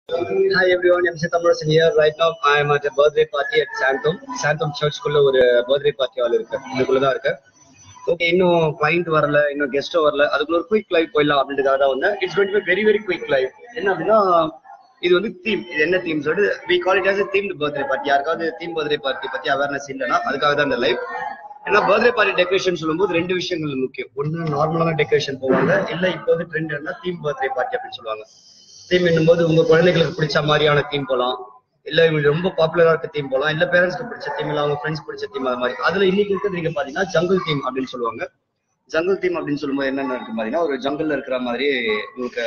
Hi everyone, MC Thamarasan here. Right now I am at a birthday party at Santom. Santom Church குள்ள ஒரு birthday party hall இருக்கு. இதுக்குள்ள தான் இருக்கு. Okay இன்னும் கிளைண்ட் வரல இன்னும் கெஸ்டும் வரல அதுக்குள்ள ஒரு குயிக் லைவ் போயிடலாம் அப்படின்றதுக்காக தான் வந்தேன் it's going to very very quick live என்ன அப்படின்னா இது வந்து தீம் இது என்ன தீம் சொல்லிட்டு we call it as theme birthday party யாருக்காவது தீம் பர்த்டே பார்ட்டி பத்தி அவேர்னஸ் இல்லைன்னா அதுக்காக தான் இந்த லைவ் ஏன்னா பர்த்டே பார்ட்டி டெக்கரேஷன் சொல்லும்போது ரெண்டு விஷயங்கள் முக்கியம் ஒன்று நார்மலான டெக்கரேஷன் போவாங்க இல்ல இப்போ வந்து ட்ரெண்ட் என்ன தீம் பர்த்டே பார்ட்டி அப்படின்னு சொல்லுவாங்க தீம் என்னும்போது உங்க குழந்தைகளுக்கு பிடிச்ச மாதிரியான தீம் போலாம் இல்ல இவங்களுக்கு ரொம்ப பாப்புலரா இருக்க தீம் போலாம் இல்ல பேரண்ட்ஸ்க்கு பிடிச்ச தீம் இல்ல அவங்க ஃப்ரெண்ட்ஸ் பிடிச்ச தீம் அது மாதிரி அதுல இன்னைக்கு இருக்கிறது நீங்க பாத்தீங்கன்னா ஜங்கிள் தீம் அப்படின்னு சொல்லுவாங்க ஜங்கிள் தீம் அப்படின்னு சொல்லும்போது என்னென்ன இருக்கு பாத்தீங்கன்னா ஒரு ஜங்கிள்ல இருக்கிற மாதிரி உங்களுக்கு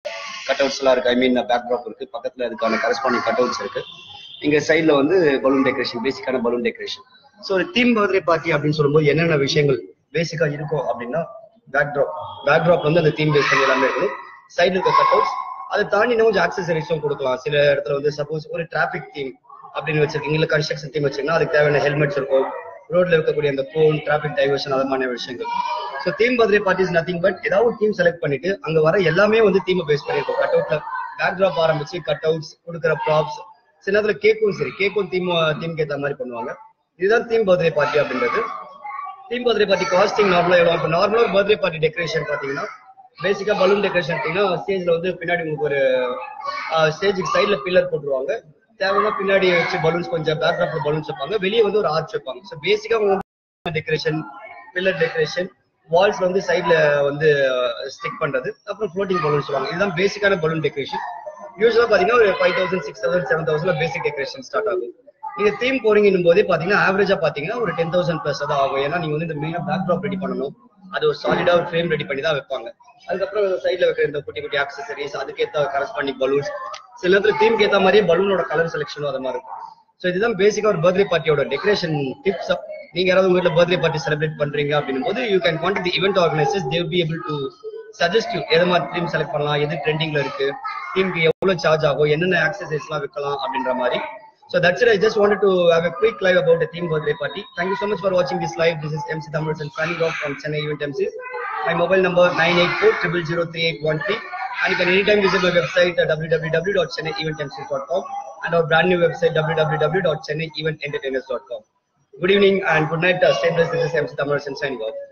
கட் அவுட்ஸ் எல்லாம் இருக்கு ஐ மீன் பேக் ட்ராப் இருக்கு பக்கத்துல அதுக்கான கரஸ்பாண்டிங் கட் அவுட்ஸ் இருக்கு இங்க சைட்ல வந்து பலூன் டெக்கரேஷன் பேசிக்கான பலூன் டெக்கரேஷன் ஸோ ஒரு தீம் பர்த்டே பார்ட்டி அப்படின்னு சொல்லும்போது என்னென்ன விஷயங்கள் பேசிக்கா இருக்கும் அப்படின்னா பேக் ட்ராப் பேக் ட்ராப் வந்து அந்த தீம் பேஸ் பண்ணி எல்லாமே இருக்கணும் சைடுல இருக்க கட் அவுட்ஸ் அதை தாண்டி இன்னும் கொஞ்சம் ஆக்சசரிஸும் கொடுக்கலாம் சில இடத்துல வந்து சப்போஸ் ஒரு டிராபிக் தீம் அப்படின்னு வச்சிருக்கீங்க இல்ல கன்ஸ்ட்ரக்ஷன் தீம் வச்சிருக்கீங்கன்னா அதுக்கு தேவையான ஹெல்மெட்ஸ் இருக்கும் ரோட்ல இருக்கக்கூடிய அந்த கோன் டிராபிக் டைவர்ஷன் அது மாதிரி விஷயங்கள் so theme birthday parties nothing but ஏதாவது ஒரு தீம் செலக்ட் பண்ணிட்டு அங்க வர எல்லாமே வந்து தீமை பேஸ் பண்ணிருக்கும் கட் அவுட்ல பேக் ட்ராப் ஆரம்பிச்சு கட் அவுட்ஸ் கொடுக்குற ப்ராப்ஸ் சில நேரத்துல கேக்கும் சரி கேக்கும் தீம் தீம்க்கு ஏற்ற மாதிரி பண்ணுவாங்க இதுதான் தீம் பர்த்டே பார்ட்டி அப்படின்றது தீம் பர்த்டே பார்ட்டி காஸ்டிங் நார்மலா எவ்வளவு இப்போ நார்மலா ஒரு பர்த்டே பார்ட்டி டெக்கரேஷன் பாத்தீங்கன்னா பேசிக்கா பலூன் டெக்கரேஷன் பார்த்தீங்கன்னா ஸ்டேஜ்ல வந்து பின்னாடி உங்களுக்கு ஒரு ஸ்டேஜுக்கு சைட்ல பில்லர் போட்டுருவாங்க தேவைன்னா பின்னாடி வச்சு பலூன்ஸ் கொஞ்சம் பேக்ராப்ல பலூன்ஸ் வைப்பாங்க வெளியே வந்து ஒரு ஆர்ச் வைப்பாங்க ஸோ பேசிக்கா டெக்கரேஷன் பில்லர் டெக்கரேஷன் வால்ஸ் வந்து சைட்ல வந்து ஸ்டிக் பண்றது அப்புறம் ஃப்ளோட்டிங் பலூன் சொல்லுவாங்க இதுதான் பேசிக்கான பலூன் டெக்கரேஷன் யூஸ்வலா பாத்தீங்கன்னா ஒரு five thousand six thousand seven thousand basic decoration start ஆகும் நீங்க தீம் போறீங்கன்னும் போதே பாத்தீங்கன்னா ஆவரேஜா பாத்தீங்கன்னா ஒரு டென் தௌசண்ட் பிளஸ் தான் ஆகும் ஏன்னா நீங்க வந்து இந்த மெயினா பேக் ட்ராப் ரெடி பண்ணணும் அது ஒரு சாலிடா ஒரு ஃப்ரேம் ரெடி பண்ணி தான் வைப்பாங்க அதுக்கப்புறம் சைட்ல வைக்கிற இந்த குட்டி குட்டி ஆக்சசரிஸ் அதுக்கேற்ற கரஸ்பாண்டிங் பலூன்ஸ் சில நேரத்துல தீம்க்கு ஏற்ற மாதிரியே பலூனோட கலர் செலெக்ஷனும் அது மாதிரி இருக்கும் ஸோ இதுதான் பேசிக்கா ஒரு பர்த்டே பார்ட்டியோட டெக்கரேஷன் டிப்ஸ் நீங்க யாராவது உங்க வீட்டில் பர்த்டே பார்ட்டி செலிப்ரேட் பண்றீங்க அப்படின்னும் போது you can contact the event organisers they be able to suggest you எது மாதிரி தீம் செலக்ட் பண்ணலாம் எது ட்ரெண்டிங்ல இருக்கு தீம்க்கு எவ்வளவு சார்ஜ் ஆகும் என்னென்ன ஆக்சசரிஸ் எல்லாம் வைக்கலாம் அப்படின்ற மாதிரி So that's it. I just wanted to have a quick live about the theme birthday party. Thank you so much for watching this live. This is MC Thamarasan signing off from Chennai Event MCs. My mobile number 984 And you can anytime visit my website at www.chennaieventmcs.com and our brand new website www.chennaievententertainers.com. Good evening and good night. Uh, stay blessed. This is MC Thamarasan signing off.